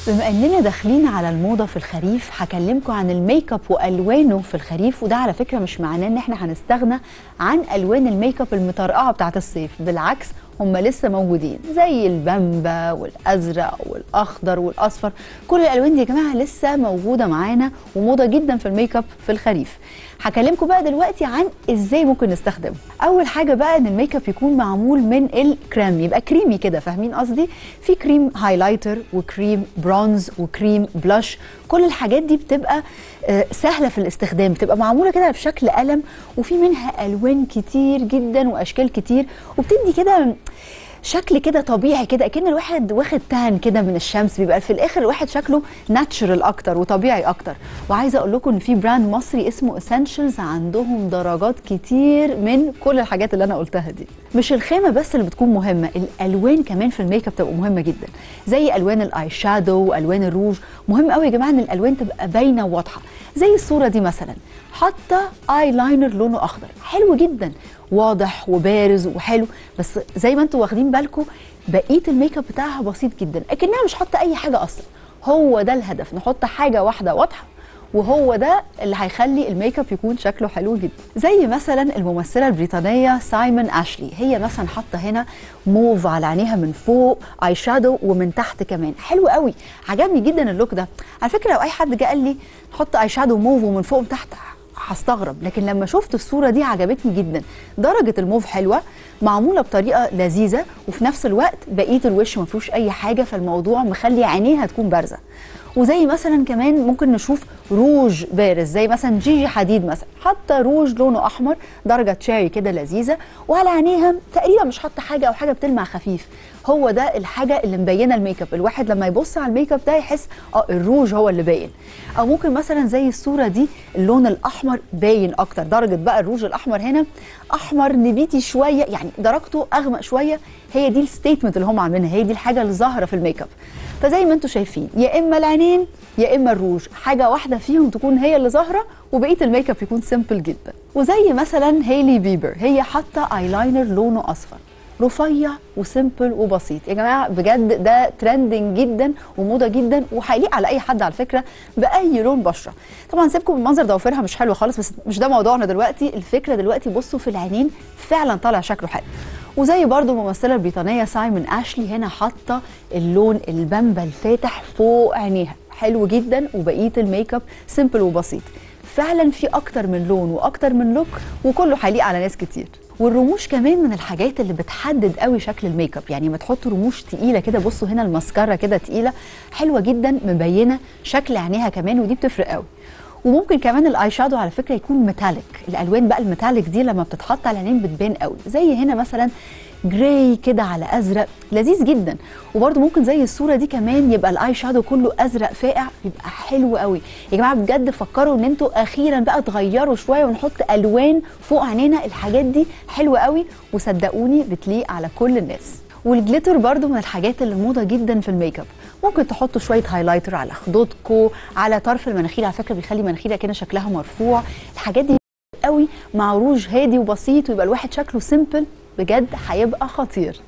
بما اننا داخلين على الموضه في الخريف هكلمكم عن الميك اب والوانه في الخريف وده على فكره مش معناه ان احنا هنستغنى عن الوان الميك اب المطرقعه بتاعه الصيف بالعكس هم لسه موجودين زي البامبا والازرق والاخضر والاصفر كل الالوان دي يا جماعه لسه موجوده معانا وموضه جدا في الميك اب في الخريف هكلمكم بقى دلوقتي عن ازاي ممكن نستخدمه اول حاجه بقى ان الميك اب يكون معمول من الكريم يبقى كريمي كده فاهمين قصدي في كريم هايلايتر وكريم برونز وكريم بلاش كل الحاجات دي بتبقى آه، سهله في الاستخدام بتبقى معموله كده بشكل قلم وفي منها الوان كتير جدا واشكال كتير وبتدي كده شكل كده طبيعي كده اكن الواحد واخد تان كده من الشمس بيبقى في الاخر الواحد شكله ناتشرال اكتر وطبيعي اكتر وعايزه اقول لكم ان في براند مصري اسمه اسينشلز عندهم درجات كتير من كل الحاجات اللي انا قلتها دي مش الخامه بس اللي بتكون مهمه الالوان كمان في الميك اب تبقى مهمه جدا زي الوان الاي شادو والوان الروج مهم قوي يا جماعه ان الالوان تبقى باينه وواضحه زي الصوره دي مثلا حاطه اي لاينر لونه اخضر حلو جدا واضح وبارز وحلو بس زي ما انتم واخدين بالكم بقيه الميك اب بتاعها بسيط جدا اكنها مش حاطه اي حاجه اصلا هو ده الهدف نحط حاجه واحده واضحه وهو ده اللي هيخلي الميك اب يكون شكله حلو جدا زي مثلا الممثله البريطانيه سايمون اشلي هي مثلا حاطه هنا موف على عينيها من فوق اي شادو ومن تحت كمان حلو قوي عجبني جدا اللوك ده على فكره لو اي حد جه قال لي حط اي شادو موف ومن فوق ومن تحت هستغرب لكن لما شفت الصوره دي عجبتني جدا درجه الموف حلوه معموله بطريقه لذيذه وفي نفس الوقت بقيه الوش ما فيهوش اي حاجه فالموضوع مخلي عينيها تكون بارزه وزي مثلا كمان ممكن نشوف روج بارز زي مثلا جيجي حديد مثلا حاطه روج لونه احمر درجه تشاري كده لذيذه وعلى عينيها تقريبا مش حاطه حاجه او حاجه بتلمع خفيف هو ده الحاجه اللي مبينه الميك اب الواحد لما يبص على الميك اب ده يحس اه الروج هو اللي باين او ممكن مثلا زي الصوره دي اللون الاحمر باين اكتر درجه بقى الروج الاحمر هنا احمر نبيتي شويه يعني درجته اغمق شويه هي دي الستيتمنت اللي هم عاملينها هي دي الحاجه اللي ظاهره في الميك اب فزي ما انتم شايفين يا اما العينين يا اما الروج حاجه واحده فيهم تكون هي اللي ظاهره وبقيه الميك اب يكون سيمبل جدا وزي مثلا هيلي بيبر هي حاطه ايلاينر لونه اصفر رفيع وسيمبل وبسيط يا جماعه بجد ده ترندنج جدا وموضه جدا وهيليق على اي حد على فكره باي لون بشره طبعا سيبكم من المنظر ضوافرها مش حلوه خالص بس مش ده موضوعنا دلوقتي الفكره دلوقتي بصوا في العينين فعلا طالع شكله حلو وزي برضو الممثله البريطانيه سايمون اشلي هنا حاطه اللون البامبا الفاتح فوق عينيها حلو جدا وبقيه الميك اب سيمبل وبسيط فعلا في اكتر من لون واكتر من لوك وكله هيليق على ناس كتير والرموش كمان من الحاجات اللي بتحدد قوي شكل الميك اب يعني ما تحطوا رموش تقيله كده بصوا هنا الماسكارا كده تقيله حلوه جدا مبينه شكل عينيها كمان ودي بتفرق قوي وممكن كمان الاي شادو على فكره يكون ميتاليك الالوان بقى الميتاليك دي لما بتتحط على العينين بتبان قوي زي هنا مثلا جراي كده على ازرق لذيذ جدا وبرده ممكن زي الصوره دي كمان يبقى الاي شادو كله ازرق فاقع يبقى حلو قوي يا جماعه بجد فكروا ان انتوا اخيرا بقى تغيروا شويه ونحط الوان فوق عينينا الحاجات دي حلوه قوي وصدقوني بتليق على كل الناس والجليتر برضو من الحاجات اللي موضه جدا في الميك اب ممكن تحطوا شويه هايلايتر على خدودكم على طرف المناخير على فكره بيخلي مناخيرها كده شكلها مرفوع الحاجات دي قوي مع روج هادي وبسيط ويبقى الواحد شكله سيمبل بجد هيبقى خطير